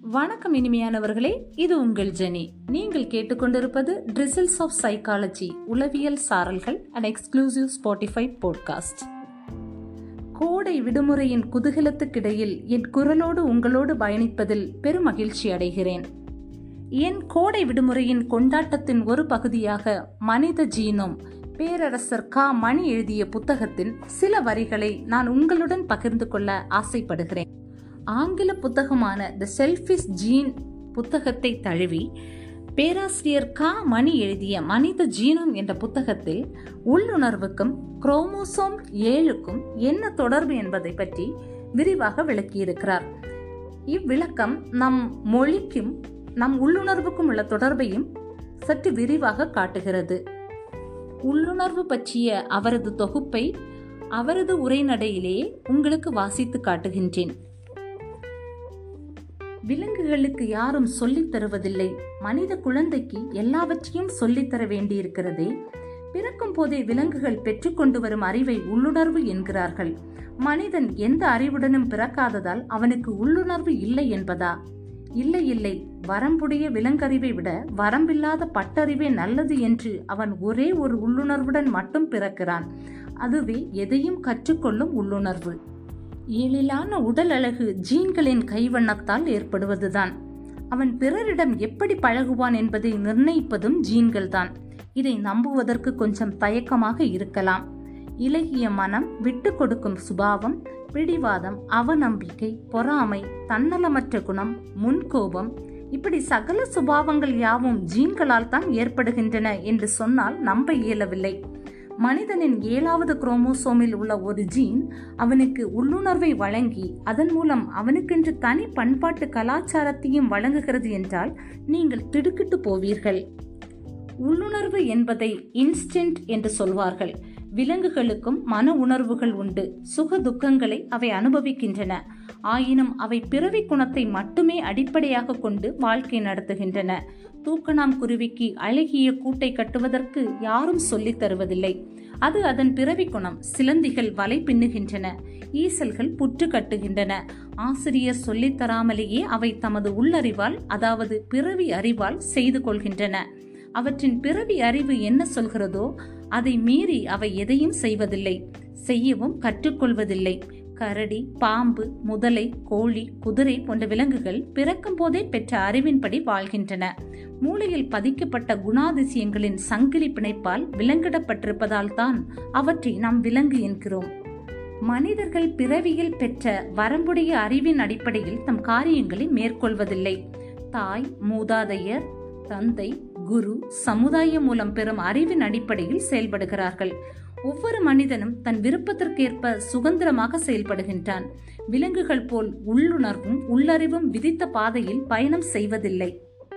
வணக்கம் இனிமையானவர்களே இது உங்கள் ஜெனி நீங்கள் கேட்டுக்கொண்டிருப்பது ட்ரிசில்ஸ் ஆஃப் சைக்காலஜி உளவியல் சாரல்கள் அண்ட் எக்ஸ்க்ளூசிவ் ஸ்பாட்டிஃபை போட்காஸ்ட் கோடை விடுமுறையின் குதூகலத்துக்கிடையில் என் குரலோடு உங்களோடு பயணிப்பதில் பெரும் மகிழ்ச்சி அடைகிறேன் என் கோடை விடுமுறையின் கொண்டாட்டத்தின் ஒரு பகுதியாக மனித ஜீனோம் பேரரசர் கா மணி எழுதிய புத்தகத்தின் சில வரிகளை நான் உங்களுடன் பகிர்ந்து கொள்ள ஆசைப்படுகிறேன் ஆங்கில புத்தகமான த செல்ஃபிஸ் ஜீன் புத்தகத்தை தழுவி பேராசிரியர் கா மணி எழுதிய மனித ஜீனம் என்ற புத்தகத்தில் உள்ளுணர்வுக்கும் குரோமோசோம் ஏழுக்கும் என்ன தொடர்பு என்பதை பற்றி விரிவாக விளக்கியிருக்கிறார் இவ்விளக்கம் நம் மொழிக்கும் நம் உள்ளுணர்வுக்கும் உள்ள தொடர்பையும் சற்று விரிவாக காட்டுகிறது உள்ளுணர்வு பற்றிய அவரது தொகுப்பை அவரது உரைநடையிலேயே உங்களுக்கு வாசித்து காட்டுகின்றேன் விலங்குகளுக்கு யாரும் சொல்லித் தருவதில்லை மனித குழந்தைக்கு எல்லாவற்றையும் சொல்லித்தர வேண்டியிருக்கிறதே பிறக்கும் போதே விலங்குகள் பெற்றுக்கொண்டு வரும் அறிவை உள்ளுணர்வு என்கிறார்கள் மனிதன் எந்த அறிவுடனும் பிறக்காததால் அவனுக்கு உள்ளுணர்வு இல்லை என்பதா இல்லை இல்லை வரம்புடைய விலங்கறிவை விட வரம்பில்லாத பட்டறிவே நல்லது என்று அவன் ஒரே ஒரு உள்ளுணர்வுடன் மட்டும் பிறக்கிறான் அதுவே எதையும் கற்றுக்கொள்ளும் உள்ளுணர்வு எழிலான உடல் அழகு ஜீன்களின் கைவண்ணத்தால் ஏற்படுவதுதான் அவன் பிறரிடம் எப்படி பழகுவான் என்பதை நிர்ணயிப்பதும் ஜீன்கள்தான் இதை நம்புவதற்கு கொஞ்சம் தயக்கமாக இருக்கலாம் இலகிய மனம் விட்டு கொடுக்கும் சுபாவம் பிடிவாதம் அவநம்பிக்கை பொறாமை தன்னலமற்ற குணம் முன்கோபம் இப்படி சகல சுபாவங்கள் யாவும் ஜீன்களால் தான் ஏற்படுகின்றன என்று சொன்னால் நம்ப இயலவில்லை மனிதனின் ஏழாவது குரோமோசோமில் உள்ள ஒரு ஜீன் அவனுக்கு உள்ளுணர்வை வழங்கி அதன் மூலம் அவனுக்கென்று தனி பண்பாட்டு கலாச்சாரத்தையும் வழங்குகிறது என்றால் நீங்கள் திடுக்கிட்டு போவீர்கள் உள்ளுணர்வு என்பதை இன்ஸ்டன்ட் என்று சொல்வார்கள் விலங்குகளுக்கும் மன உணர்வுகள் உண்டு சுக துக்கங்களை அவை அனுபவிக்கின்றன ஆயினும் அவை பிறவி குணத்தை மட்டுமே அடிப்படையாக கொண்டு வாழ்க்கை நடத்துகின்றன தூக்கணாம் குருவிக்கு அழகிய கூட்டை கட்டுவதற்கு யாரும் சொல்லித் தருவதில்லை அது அதன் பிறவி குணம் சிலந்திகள் வலை பின்னுகின்றன ஈசல்கள் புற்று கட்டுகின்றன ஆசிரியர் சொல்லித் தராமலேயே அவை தமது உள்ளறிவால் அதாவது பிறவி அறிவால் செய்து கொள்கின்றன அவற்றின் பிறவி அறிவு என்ன சொல்கிறதோ அதை மீறி அவை எதையும் செய்வதில்லை செய்யவும் கற்றுக்கொள்வதில்லை கரடி பாம்பு முதலை கோழி குதிரை போன்ற விலங்குகள் பிறக்கும் போதே பெற்ற அறிவின்படி வாழ்கின்றன மூளையில் பதிக்கப்பட்ட குணாதிசயங்களின் சங்கிலி பிணைப்பால் விலங்கிடப்பட்டிருப்பதால் தான் அவற்றை நாம் விலங்கு என்கிறோம் மனிதர்கள் பிறவியில் பெற்ற வரம்புடைய அறிவின் அடிப்படையில் தம் காரியங்களை மேற்கொள்வதில்லை தாய் மூதாதையர் தந்தை குரு சமுதாயம் மூலம் பெறும் அறிவின் அடிப்படையில் செயல்படுகிறார்கள் ஒவ்வொரு மனிதனும் தன் விருப்பத்திற்கேற்ப சுதந்திரமாக செயல்படுகின்றான் விலங்குகள் போல் உள்ளுணர்வும் உள்ளறிவும் விதித்த பாதையில் பயணம் செய்வதில்லை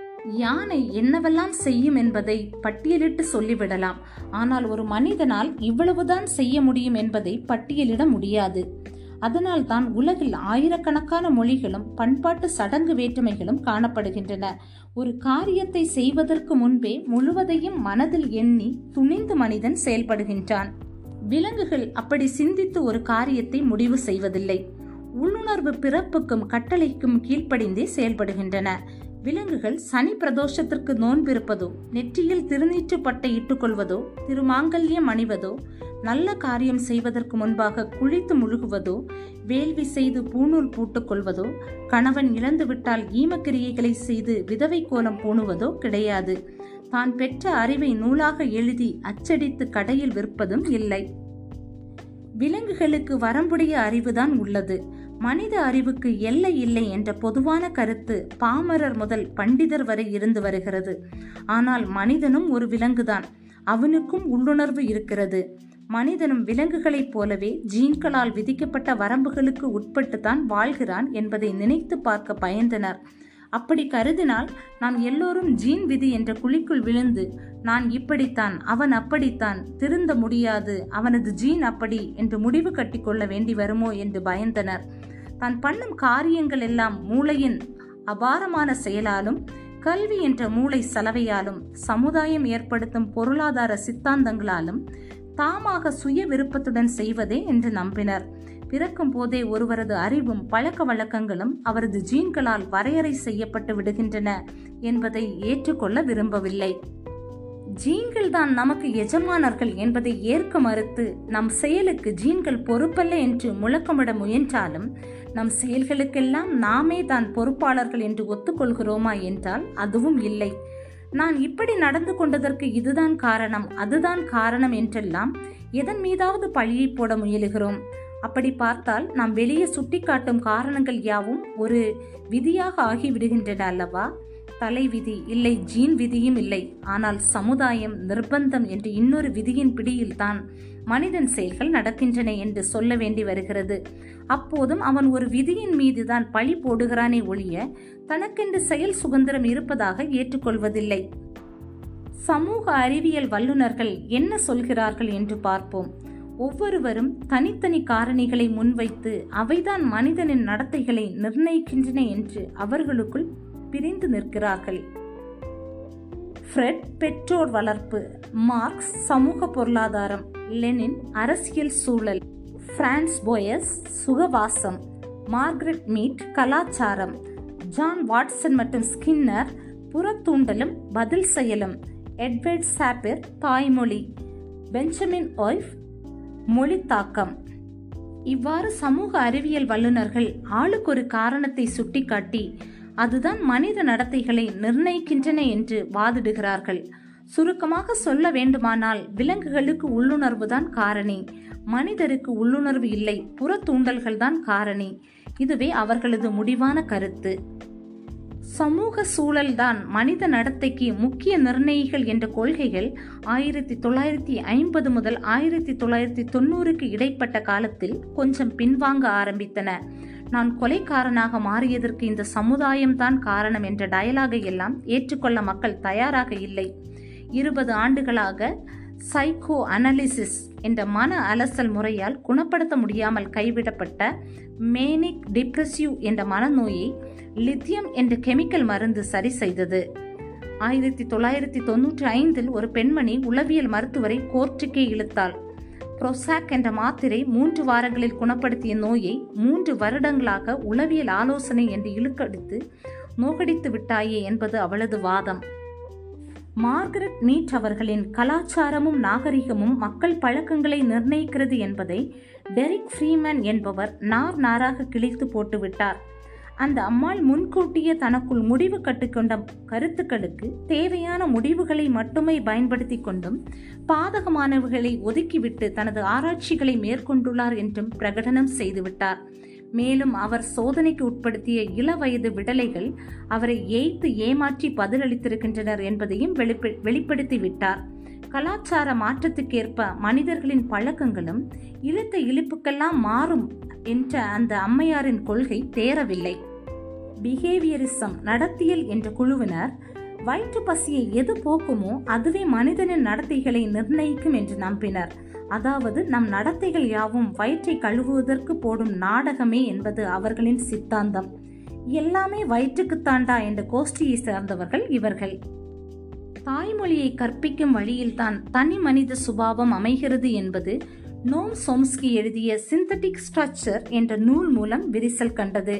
யானை என்னவெல்லாம் செய்யும் என்பதை பட்டியலிட்டு சொல்லிவிடலாம் ஆனால் ஒரு மனிதனால் இவ்வளவுதான் செய்ய முடியும் என்பதை பட்டியலிட முடியாது அதனால் தான் உலகில் ஆயிரக்கணக்கான மொழிகளும் பண்பாட்டு சடங்கு வேற்றுமைகளும் காணப்படுகின்றன ஒரு காரியத்தை செய்வதற்கு முன்பே முழுவதையும் மனதில் எண்ணி துணிந்து மனிதன் செயல்படுகின்றான் விலங்குகள் அப்படி சிந்தித்து ஒரு காரியத்தை முடிவு செய்வதில்லை உள்ளுணர்வு பிறப்புக்கும் கட்டளைக்கும் கீழ்ப்படிந்தே செயல்படுகின்றன விலங்குகள் சனி பிரதோஷத்திற்கு நோன்பிருப்பதோ நெற்றியில் திருநீற்று பட்டை இட்டுக்கொள்வதோ திருமாங்கல்யம் அணிவதோ நல்ல காரியம் செய்வதற்கு முன்பாக குளித்து முழுகுவதோ வேள்வி செய்து பூணூல் பூட்டுக்கொள்வதோ கணவன் இழந்துவிட்டால் ஈமக்கிரியைகளை செய்து விதவை கோலம் பூணுவதோ கிடையாது தான் பெற்ற அறிவை நூலாக எழுதி அச்சடித்து கடையில் விற்பதும் இல்லை விலங்குகளுக்கு வரம்புடைய அறிவுதான் உள்ளது மனித அறிவுக்கு எல்லை இல்லை என்ற பொதுவான கருத்து பாமரர் முதல் பண்டிதர் வரை இருந்து வருகிறது ஆனால் மனிதனும் ஒரு விலங்குதான் அவனுக்கும் உள்ளுணர்வு இருக்கிறது மனிதனும் விலங்குகளைப் போலவே ஜீன்களால் விதிக்கப்பட்ட வரம்புகளுக்கு உட்பட்டுத்தான் வாழ்கிறான் என்பதை நினைத்து பார்க்க பயந்தனர் அப்படி கருதினால் நாம் எல்லோரும் ஜீன் விதி என்ற குழிக்குள் விழுந்து நான் இப்படித்தான் அவன் அப்படித்தான் திருந்த முடியாது அவனது ஜீன் அப்படி என்று முடிவு கட்டிக்கொள்ள வேண்டி வருமோ என்று பயந்தனர் தான் பண்ணும் காரியங்கள் எல்லாம் மூளையின் அபாரமான செயலாலும் கல்வி என்ற மூளை சலவையாலும் சமுதாயம் ஏற்படுத்தும் பொருளாதார சித்தாந்தங்களாலும் தாமாக சுய விருப்பத்துடன் செய்வதே என்று நம்பினர் பிறக்கும் போதே ஒருவரது அறிவும் பழக்க வழக்கங்களும் அவரது ஜீன்களால் வரையறை செய்யப்பட்டு விடுகின்றன என்பதை ஏற்றுக்கொள்ள விரும்பவில்லை ஜீன்கள் தான் நமக்கு எஜமானர்கள் என்பதை ஏற்க மறுத்து நம் செயலுக்கு ஜீன்கள் பொறுப்பல்ல என்று முழக்கமிட முயன்றாலும் நம் செயல்களுக்கெல்லாம் நாமே தான் பொறுப்பாளர்கள் என்று ஒத்துக்கொள்கிறோமா என்றால் அதுவும் இல்லை நான் இப்படி நடந்து கொண்டதற்கு இதுதான் காரணம் அதுதான் காரணம் என்றெல்லாம் எதன் மீதாவது பழியை போட முயலுகிறோம் அப்படி பார்த்தால் நாம் வெளியே சுட்டிக்காட்டும் காரணங்கள் யாவும் ஒரு விதியாக ஆகிவிடுகின்றன அல்லவா தலை விதி இல்லை ஜீன் விதியும் இல்லை ஆனால் சமுதாயம் நிர்பந்தம் என்று இன்னொரு விதியின் பிடியில்தான் மனிதன் செயல்கள் நடக்கின்றன என்று சொல்ல வேண்டி வருகிறது அப்போதும் அவன் ஒரு விதியின் மீதுதான் பழி போடுகிறானே ஒழிய தனக்கென்று செயல் சுதந்திரம் இருப்பதாக ஏற்றுக்கொள்வதில்லை சமூக அறிவியல் வல்லுநர்கள் என்ன சொல்கிறார்கள் என்று பார்ப்போம் ஒவ்வொருவரும் தனித்தனி காரணிகளை முன்வைத்து அவைதான் மனிதனின் நடத்தைகளை நிர்ணயிக்கின்றன என்று அவர்களுக்குள் பிரிந்து நிற்கிறார்கள் ஃப்ரெட் பெற்றோர் வளர்ப்பு மார்க்ஸ் சமூக பொருளாதாரம் லெனின் அரசியல் சூழல் பிரான்ஸ் போயஸ் சுகவாசம் மார்கரெட் மீட் கலாச்சாரம் ஜான் வாட்சன் மற்றும் ஸ்கின்னர் புறத்தூண்டலும் பதில் செயலும் எட்வர்ட் சாப்பிர் தாய்மொழி பெஞ்சமின் ஒய்ஃப் மொழி தாக்கம் இவ்வாறு சமூக அறிவியல் வல்லுநர்கள் ஆளுக்கு ஒரு காரணத்தை சுட்டிக்காட்டி அதுதான் மனித நடத்தைகளை நிர்ணயிக்கின்றன என்று வாதிடுகிறார்கள் சுருக்கமாக சொல்ல வேண்டுமானால் விலங்குகளுக்கு உள்ளுணர்வு தான் காரணி மனிதருக்கு உள்ளுணர்வு இல்லை புற தூண்டல்கள் தான் காரணி இதுவே அவர்களது முடிவான கருத்து சமூக சூழல்தான் மனித நடத்தைக்கு முக்கிய நிர்ணயிகள் என்ற கொள்கைகள் ஆயிரத்தி தொள்ளாயிரத்தி ஐம்பது முதல் ஆயிரத்தி தொள்ளாயிரத்தி தொண்ணூறுக்கு இடைப்பட்ட காலத்தில் கொஞ்சம் பின்வாங்க ஆரம்பித்தன நான் கொலைக்காரனாக மாறியதற்கு இந்த சமுதாயம்தான் காரணம் என்ற டயலாகை எல்லாம் ஏற்றுக்கொள்ள மக்கள் தயாராக இல்லை இருபது ஆண்டுகளாக சைக்கோ அனாலிசிஸ் என்ற மன அலசல் முறையால் குணப்படுத்த முடியாமல் கைவிடப்பட்ட மேனிக் டிப்ரெசிவ் என்ற மனநோயை லித்தியம் என்ற கெமிக்கல் மருந்து சரி செய்தது ஆயிரத்தி தொள்ளாயிரத்தி தொன்னூற்றி ஐந்தில் ஒரு பெண்மணி உளவியல் மருத்துவரை கோர்ட்டுக்கே இழுத்தாள் புரோசாக் என்ற மாத்திரை மூன்று வாரங்களில் குணப்படுத்திய நோயை மூன்று வருடங்களாக உளவியல் ஆலோசனை என்று இழுக்கடித்து நோகடித்து விட்டாயே என்பது அவளது வாதம் மார்கரெட் மீட் அவர்களின் கலாச்சாரமும் நாகரிகமும் மக்கள் பழக்கங்களை நிர்ணயிக்கிறது என்பதை டெரிக் ஃப்ரீமன் என்பவர் நார் நாராக கிழித்து போட்டுவிட்டார் அந்த அம்மாள் முன்கூட்டியே தனக்குள் முடிவு கட்டுக்கொண்ட கருத்துக்களுக்கு தேவையான முடிவுகளை மட்டுமே பயன்படுத்தி கொண்டும் பாதகமானவர்களை ஒதுக்கிவிட்டு தனது ஆராய்ச்சிகளை மேற்கொண்டுள்ளார் என்றும் பிரகடனம் செய்துவிட்டார் மேலும் அவர் சோதனைக்கு உட்படுத்திய இளவயது விடலைகள் அவரை ஏய்த்து ஏமாற்றி பதிலளித்திருக்கின்றனர் என்பதையும் வெளிப்படுத்தி விட்டார் கலாச்சார மாற்றத்துக்கேற்ப மனிதர்களின் பழக்கங்களும் இழுத்த இழுப்புக்கெல்லாம் மாறும் என்ற அந்த அம்மையாரின் கொள்கை தேரவில்லை பிஹேவியரிசம் நடத்தியல் என்ற குழுவினர் வயிற்று பசியை எது போக்குமோ அதுவே மனிதனின் நடத்தைகளை நிர்ணயிக்கும் என்று நம்பினர் அதாவது நம் நடத்தைகள் யாவும் வயிற்றை கழுவுவதற்கு போடும் நாடகமே என்பது அவர்களின் சித்தாந்தம் எல்லாமே வயிற்றுக்குத்தாண்டா என்ற கோஷ்டியை சேர்ந்தவர்கள் இவர்கள் தாய்மொழியை கற்பிக்கும் வழியில்தான் தனி மனித சுபாவம் அமைகிறது என்பது நோம் சோம்ஸ்கி எழுதிய சிந்தட்டிக் ஸ்ட்ரக்சர் என்ற நூல் மூலம் விரிசல் கண்டது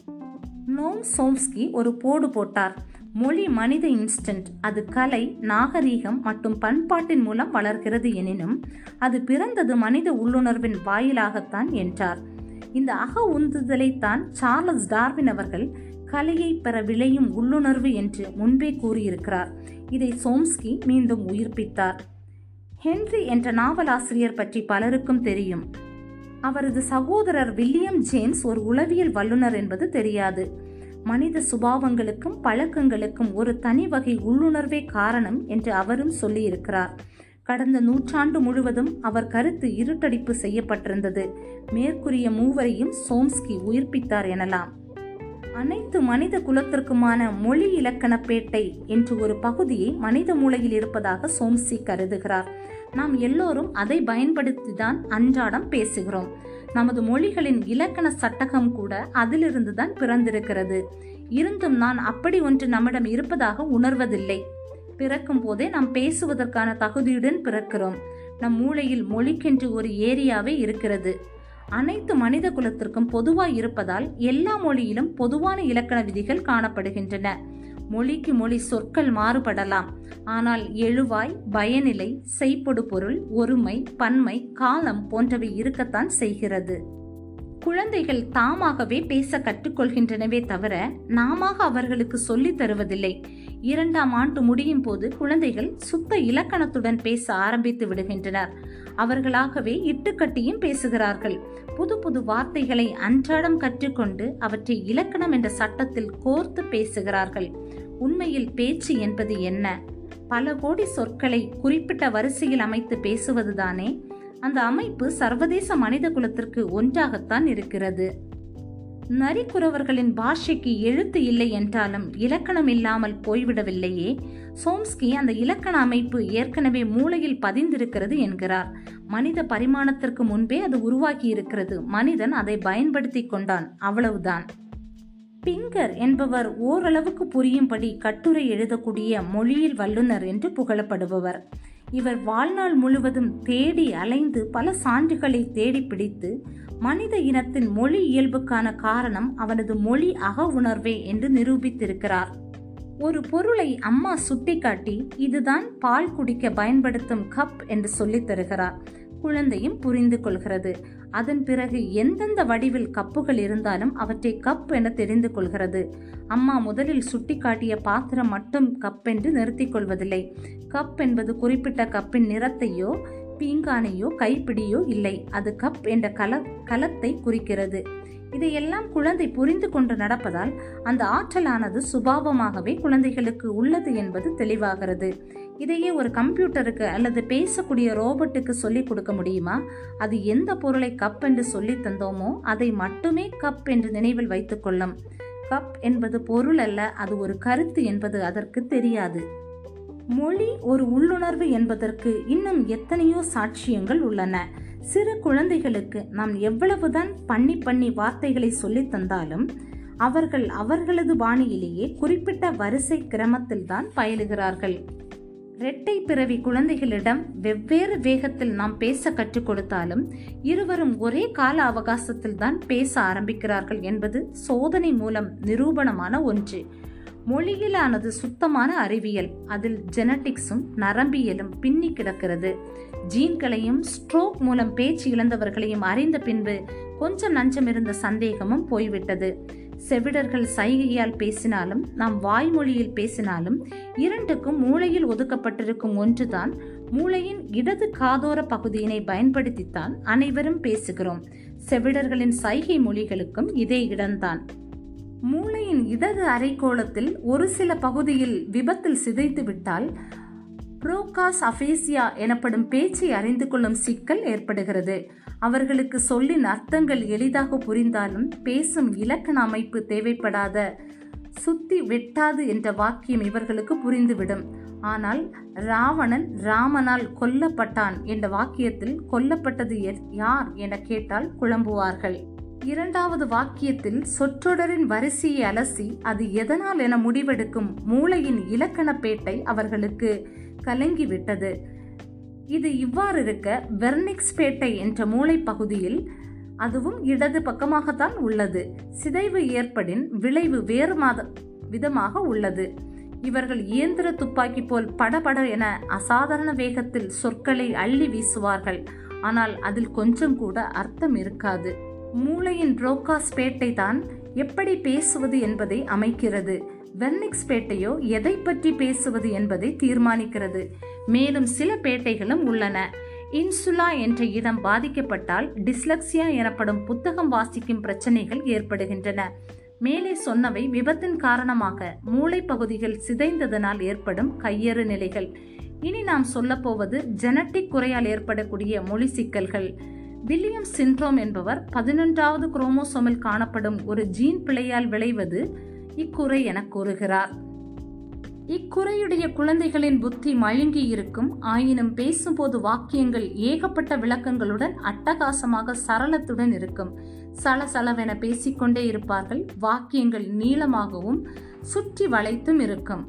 நோம் சோம்ஸ்கி ஒரு போடு போட்டார் மொழி மனித இன்ஸ்டன்ட் அது கலை நாகரீகம் மற்றும் பண்பாட்டின் மூலம் வளர்கிறது எனினும் அது பிறந்தது மனித உள்ளுணர்வின் வாயிலாகத்தான் என்றார் இந்த அக உந்துதலைத்தான் சார்லஸ் டார்வின் அவர்கள் கலையை பெற விளையும் உள்ளுணர்வு என்று முன்பே கூறியிருக்கிறார் இதை சோம்ஸ்கி மீண்டும் உயிர்ப்பித்தார் ஹென்றி என்ற நாவலாசிரியர் பற்றி பலருக்கும் தெரியும் அவரது சகோதரர் வில்லியம் ஜேம்ஸ் ஒரு உளவியல் வல்லுநர் என்பது தெரியாது மனித சுபாவங்களுக்கும் பழக்கங்களுக்கும் ஒரு தனி வகை உள்ளுணர்வே காரணம் என்று அவரும் சொல்லியிருக்கிறார் கடந்த நூற்றாண்டு முழுவதும் அவர் கருத்து இருட்டடிப்பு செய்யப்பட்டிருந்தது மேற்கூறிய மூவரையும் சோம்ஸ்கி உயிர்ப்பித்தார் எனலாம் அனைத்து மனித குலத்திற்குமான மொழி இலக்கணப்பேட்டை என்று ஒரு பகுதியை மனித மூளையில் இருப்பதாக சோம்சி கருதுகிறார் நாம் எல்லோரும் அதை பயன்படுத்திதான் அன்றாடம் பேசுகிறோம் நமது மொழிகளின் இலக்கண சட்டகம் கூட அதிலிருந்து தான் பிறந்திருக்கிறது இருந்தும் நான் அப்படி ஒன்று நம்மிடம் இருப்பதாக உணர்வதில்லை பிறக்கும் போதே நாம் பேசுவதற்கான தகுதியுடன் பிறக்கிறோம் நம் மூளையில் மொழிக்கென்று ஒரு ஏரியாவே இருக்கிறது அனைத்து மனித குலத்திற்கும் பொதுவாய் இருப்பதால் எல்லா மொழியிலும் பொதுவான இலக்கண விதிகள் காணப்படுகின்றன மொழிக்கு மொழி சொற்கள் மாறுபடலாம் ஆனால் எழுவாய் பயனிலை செய்பொடு பொருள் ஒருமை பன்மை காலம் போன்றவை இருக்கத்தான் செய்கிறது குழந்தைகள் தாமாகவே பேச கற்றுக்கொள்கின்றனவே தவிர நாம அவர்களுக்கு சொல்லித் தருவதில்லை இரண்டாம் ஆண்டு முடியும் போது குழந்தைகள் சுத்த இலக்கணத்துடன் பேச ஆரம்பித்து விடுகின்றனர் அவர்களாகவே இட்டுக்கட்டியும் பேசுகிறார்கள் புது புது வார்த்தைகளை அன்றாடம் கற்றுக்கொண்டு அவற்றை இலக்கணம் என்ற சட்டத்தில் கோர்த்து பேசுகிறார்கள் உண்மையில் பேச்சு என்பது என்ன பல கோடி சொற்களை குறிப்பிட்ட வரிசையில் அமைத்து பேசுவதுதானே அந்த அமைப்பு சர்வதேச மனித குலத்திற்கு ஒன்றாகத்தான் இருக்கிறது நரிக்குறவர்களின் பாஷைக்கு எழுத்து இல்லை என்றாலும் இலக்கணம் இல்லாமல் போய்விடவில்லையே சோம்ஸ்கி அந்த இலக்கண அமைப்பு ஏற்கனவே மூளையில் பதிந்திருக்கிறது என்கிறார் மனித பரிமாணத்திற்கு முன்பே அது உருவாகி இருக்கிறது மனிதன் அதை பயன்படுத்தி கொண்டான் அவ்வளவுதான் பிங்கர் என்பவர் ஓரளவுக்கு புரியும்படி கட்டுரை எழுதக்கூடிய மொழியில் வல்லுனர் என்று புகழப்படுபவர் இவர் வாழ்நாள் முழுவதும் தேடி அலைந்து பல சான்றுகளை தேடி பிடித்து மனித இனத்தின் மொழி இயல்புக்கான காரணம் அவனது மொழி அக உணர்வே என்று நிரூபித்திருக்கிறார் ஒரு பொருளை அம்மா சுட்டிக்காட்டி இதுதான் பால் குடிக்க பயன்படுத்தும் கப் என்று சொல்லித் தருகிறார் குழந்தையும் புரிந்து கொள்கிறது அதன் பிறகு எந்தெந்த வடிவில் கப்புகள் இருந்தாலும் அவற்றை கப் என தெரிந்து கொள்கிறது அம்மா முதலில் சுட்டிக்காட்டிய பாத்திரம் மட்டும் கப் என்று நிறுத்திக் கொள்வதில்லை கப் என்பது குறிப்பிட்ட கப்பின் நிறத்தையோ பீங்கானையோ கைப்பிடியோ இல்லை அது கப் என்ற கல கலத்தை குறிக்கிறது இதையெல்லாம் குழந்தை புரிந்து கொண்டு நடப்பதால் அந்த ஆற்றலானது சுபாவமாகவே குழந்தைகளுக்கு உள்ளது என்பது தெளிவாகிறது இதையே ஒரு கம்ப்யூட்டருக்கு அல்லது பேசக்கூடிய ரோபோட்டுக்கு சொல்லிக் கொடுக்க முடியுமா அது எந்த பொருளை கப் என்று சொல்லி தந்தோமோ அதை மட்டுமே கப் என்று நினைவில் வைத்துக் கொள்ளும் கப் என்பது பொருள் அல்ல அது ஒரு கருத்து என்பது அதற்கு தெரியாது மொழி ஒரு உள்ளுணர்வு என்பதற்கு இன்னும் எத்தனையோ சாட்சியங்கள் உள்ளன சிறு குழந்தைகளுக்கு நாம் எவ்வளவுதான் பண்ணி பண்ணி வார்த்தைகளை சொல்லித் தந்தாலும் அவர்கள் அவர்களது பாணியிலேயே குறிப்பிட்ட வரிசை கிரமத்தில்தான் பயிலுகிறார்கள் இரட்டை பிறவி குழந்தைகளிடம் வெவ்வேறு வேகத்தில் நாம் பேச கற்றுக் கொடுத்தாலும் இருவரும் ஒரே கால அவகாசத்தில் தான் பேச ஆரம்பிக்கிறார்கள் என்பது சோதனை மூலம் நிரூபணமான ஒன்று மொழியிலானது சுத்தமான அறிவியல் அதில் ஜெனட்டிக்ஸும் நரம்பியலும் பின்னி கிடக்கிறது ஜீன்களையும் ஸ்ட்ரோக் மூலம் பேச்சு இழந்தவர்களையும் அறிந்த பின்பு கொஞ்சம் நஞ்சம் இருந்த சந்தேகமும் போய்விட்டது செவிடர்கள் சைகையால் பேசினாலும் நாம் வாய்மொழியில் பேசினாலும் இரண்டுக்கும் மூளையில் ஒதுக்கப்பட்டிருக்கும் ஒன்றுதான் மூளையின் இடது காதோர பகுதியினை பயன்படுத்தித்தான் அனைவரும் பேசுகிறோம் செவிடர்களின் சைகை மொழிகளுக்கும் இதே இடம்தான் மூளையின் இடது அரைக்கோளத்தில் ஒரு சில பகுதியில் விபத்தில் சிதைத்து விட்டால் புரோகாஸ் அஃபேசியா எனப்படும் பேச்சை அறிந்து கொள்ளும் சிக்கல் ஏற்படுகிறது அவர்களுக்கு சொல்லின் அர்த்தங்கள் எளிதாக புரிந்தாலும் பேசும் இலக்கண அமைப்பு தேவைப்படாத சுத்தி வெட்டாது என்ற வாக்கியம் இவர்களுக்கு புரிந்துவிடும் ஆனால் ராவணன் ராமனால் கொல்லப்பட்டான் என்ற வாக்கியத்தில் கொல்லப்பட்டது யார் என கேட்டால் குழம்புவார்கள் இரண்டாவது வாக்கியத்தில் சொற்றொடரின் வரிசையை அலசி அது எதனால் என முடிவெடுக்கும் மூளையின் இலக்கணப்பேட்டை அவர்களுக்கு கலங்கிவிட்டது இது இவ்வாறு இருக்க வெர்னிக்ஸ் பேட்டை என்ற மூளை பகுதியில் அதுவும் இடது பக்கமாகத்தான் உள்ளது சிதைவு ஏற்படின் விளைவு வேறு மாத விதமாக உள்ளது இவர்கள் இயந்திர துப்பாக்கி போல் படபட என அசாதாரண வேகத்தில் சொற்களை அள்ளி வீசுவார்கள் ஆனால் அதில் கொஞ்சம் கூட அர்த்தம் இருக்காது மூளையின் புரோகாஸ் பேட்டை தான் எப்படி பேசுவது என்பதை அமைக்கிறது வெர்னிக்ஸ் பேட்டையோ எதை பற்றி பேசுவது என்பதை தீர்மானிக்கிறது மேலும் சில பேட்டைகளும் உள்ளன இன்சுலா என்ற இடம் பாதிக்கப்பட்டால் டிஸ்லக்சியா எனப்படும் புத்தகம் வாசிக்கும் பிரச்சனைகள் ஏற்படுகின்றன மேலே சொன்னவை விபத்தின் காரணமாக மூளை பகுதிகள் சிதைந்ததனால் ஏற்படும் கையறு நிலைகள் இனி நாம் சொல்லப்போவது ஜெனட்டிக் குறையால் ஏற்படக்கூடிய மொழி சிக்கல்கள் வில்லியம் சின்ட்ரோம் என்பவர் பதினொன்றாவது குரோமோசோமில் காணப்படும் ஒரு ஜீன் பிழையால் விளைவது இக்குறை என கூறுகிறார் இக்குறையுடைய குழந்தைகளின் புத்தி மழுங்கி இருக்கும் ஆயினும் பேசும்போது வாக்கியங்கள் ஏகப்பட்ட விளக்கங்களுடன் அட்டகாசமாக சரளத்துடன் இருக்கும் சலசலவென பேசிக்கொண்டே இருப்பார்கள் வாக்கியங்கள் நீளமாகவும் சுற்றி வளைத்தும் இருக்கும்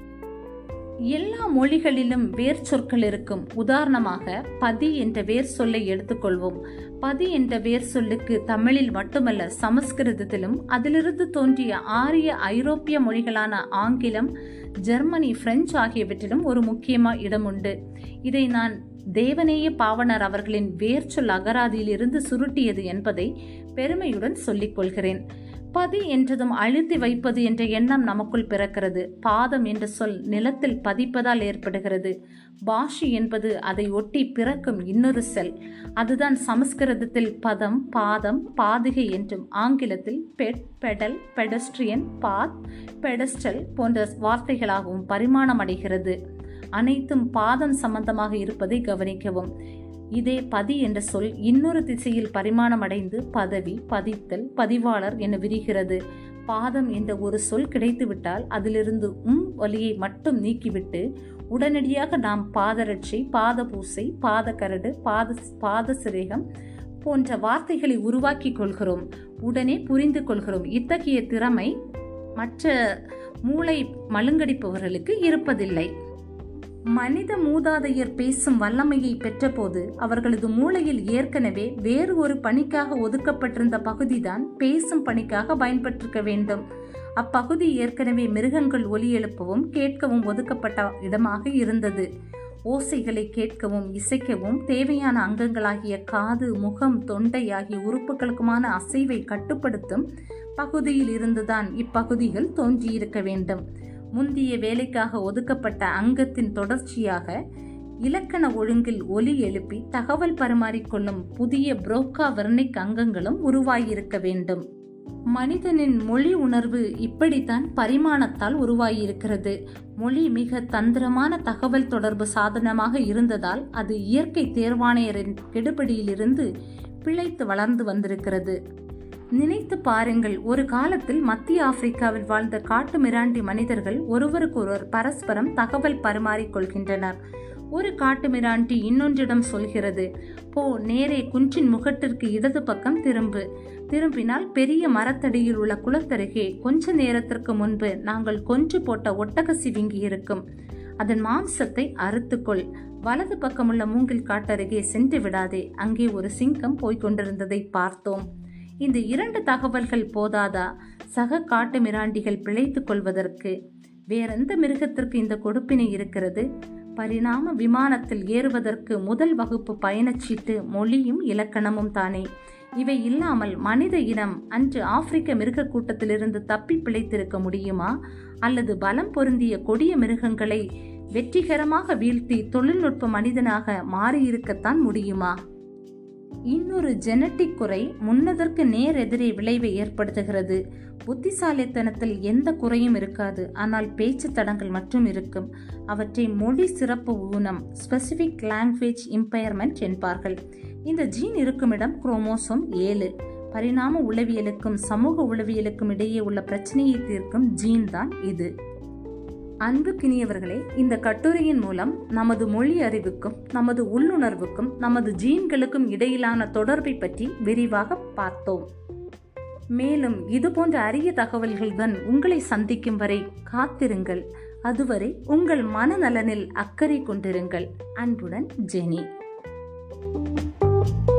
எல்லா மொழிகளிலும் வேர் சொற்கள் இருக்கும் உதாரணமாக பதி என்ற வேர் சொல்லை எடுத்துக்கொள்வோம் பதி என்ற வேர் சொல்லுக்கு தமிழில் மட்டுமல்ல சமஸ்கிருதத்திலும் அதிலிருந்து தோன்றிய ஆரிய ஐரோப்பிய மொழிகளான ஆங்கிலம் ஜெர்மனி பிரெஞ்சு ஆகியவற்றிலும் ஒரு முக்கியமான இடம் உண்டு இதை நான் தேவநேய பாவனர் அவர்களின் வேர்ச்சொல் அகராதியிலிருந்து சுருட்டியது என்பதை பெருமையுடன் சொல்லிக் கொள்கிறேன் பதி என்றதும் அழுத்தி வைப்பது என்ற எண்ணம் நமக்குள் பிறக்கிறது பாதம் என்ற சொல் நிலத்தில் பதிப்பதால் ஏற்படுகிறது பாஷி என்பது அதை ஒட்டி பிறக்கும் இன்னொரு செல் அதுதான் சமஸ்கிருதத்தில் பதம் பாதம் பாதுகை என்றும் ஆங்கிலத்தில் ped pedal pedestrian path pedestal போன்ற வார்த்தைகளாகவும் பரிமாணம் அடைகிறது அனைத்தும் பாதம் சம்பந்தமாக இருப்பதை கவனிக்கவும் இதே பதி என்ற சொல் இன்னொரு திசையில் பரிமாணமடைந்து பதவி பதித்தல் பதிவாளர் என விரிகிறது பாதம் என்ற ஒரு சொல் கிடைத்துவிட்டால் அதிலிருந்து உம் ஒலியை மட்டும் நீக்கிவிட்டு உடனடியாக நாம் பாதரட்சை பாதபூசை பாதக்கரடு பாத பாத சிரேகம் போன்ற வார்த்தைகளை உருவாக்கி கொள்கிறோம் உடனே புரிந்து கொள்கிறோம் இத்தகைய திறமை மற்ற மூளை மழுங்கடிப்பவர்களுக்கு இருப்பதில்லை மனித மூதாதையர் பேசும் வல்லமையை பெற்றபோது அவர்களது மூளையில் ஏற்கனவே வேறு ஒரு பணிக்காக ஒதுக்கப்பட்டிருந்த பகுதிதான் பேசும் பணிக்காக பயன்பட்டிருக்க வேண்டும் அப்பகுதி ஏற்கனவே மிருகங்கள் ஒலி எழுப்பவும் கேட்கவும் ஒதுக்கப்பட்ட இடமாக இருந்தது ஓசைகளை கேட்கவும் இசைக்கவும் தேவையான அங்கங்களாகிய காது முகம் தொண்டை ஆகிய உறுப்புகளுக்குமான அசைவை கட்டுப்படுத்தும் பகுதியில் இருந்துதான் இப்பகுதிகள் தோன்றியிருக்க வேண்டும் முந்திய வேலைக்காக ஒதுக்கப்பட்ட அங்கத்தின் தொடர்ச்சியாக இலக்கண ஒழுங்கில் ஒலி எழுப்பி தகவல் பரிமாறிக்கொள்ளும் புதிய புரோக்கா வர்ணிக் அங்கங்களும் உருவாகியிருக்க வேண்டும் மனிதனின் மொழி உணர்வு இப்படித்தான் பரிமாணத்தால் உருவாகியிருக்கிறது மொழி மிக தந்திரமான தகவல் தொடர்பு சாதனமாக இருந்ததால் அது இயற்கை தேர்வாணையரின் கெடுபிடியிலிருந்து பிழைத்து வளர்ந்து வந்திருக்கிறது நினைத்து பாருங்கள் ஒரு காலத்தில் மத்திய ஆப்பிரிக்காவில் வாழ்ந்த காட்டு மிராண்டி மனிதர்கள் ஒருவருக்கொருவர் பரஸ்பரம் தகவல் பரிமாறிக்கொள்கின்றனர் ஒரு காட்டு மிராண்டி இன்னொன்றிடம் சொல்கிறது போ நேரே குன்றின் முகட்டிற்கு இடது பக்கம் திரும்பு திரும்பினால் பெரிய மரத்தடியில் உள்ள குளத்தருகே கொஞ்ச நேரத்திற்கு முன்பு நாங்கள் கொன்று போட்ட ஒட்டக சிவிங்கி இருக்கும் அதன் மாம்சத்தை அறுத்துக்கொள் வலது பக்கமுள்ள மூங்கில் காட்டருகே சென்று விடாதே அங்கே ஒரு சிங்கம் போய்க் கொண்டிருந்ததை பார்த்தோம் இந்த இரண்டு தகவல்கள் போதாதா சக காட்டு மிராண்டிகள் பிழைத்துக் கொள்வதற்கு வேறெந்த மிருகத்திற்கு இந்த கொடுப்பினை இருக்கிறது பரிணாம விமானத்தில் ஏறுவதற்கு முதல் வகுப்பு பயணச்சீட்டு மொழியும் இலக்கணமும் தானே இவை இல்லாமல் மனித இனம் அன்று ஆப்பிரிக்க மிருக கூட்டத்திலிருந்து தப்பி பிழைத்திருக்க முடியுமா அல்லது பலம் பொருந்திய கொடிய மிருகங்களை வெற்றிகரமாக வீழ்த்தி தொழில்நுட்ப மனிதனாக மாறியிருக்கத்தான் முடியுமா இன்னொரு ஜெனட்டிக் குறை முன்னதற்கு நேர் எதிரே விளைவை ஏற்படுத்துகிறது புத்திசாலித்தனத்தில் எந்த குறையும் இருக்காது ஆனால் பேச்சு தடங்கள் மட்டும் இருக்கும் அவற்றை மொழி சிறப்பு ஊனம் ஸ்பெசிபிக் லாங்குவேஜ் இம்பயர்மெண்ட் என்பார்கள் இந்த ஜீன் இருக்கும் இடம் குரோமோசோம் ஏழு பரிணாம உளவியலுக்கும் சமூக உளவியலுக்கும் இடையே உள்ள பிரச்சனையை தீர்க்கும் ஜீன் தான் இது அன்புக்கினியவர்களே இந்த கட்டுரையின் மூலம் நமது மொழி அறிவுக்கும் நமது உள்ளுணர்வுக்கும் நமது ஜீன்களுக்கும் இடையிலான தொடர்பை பற்றி விரிவாக பார்த்தோம் மேலும் இதுபோன்ற அரிய தகவல்களுடன் உங்களை சந்திக்கும் வரை காத்திருங்கள் அதுவரை உங்கள் மனநலனில் அக்கறை கொண்டிருங்கள் அன்புடன் ஜெனி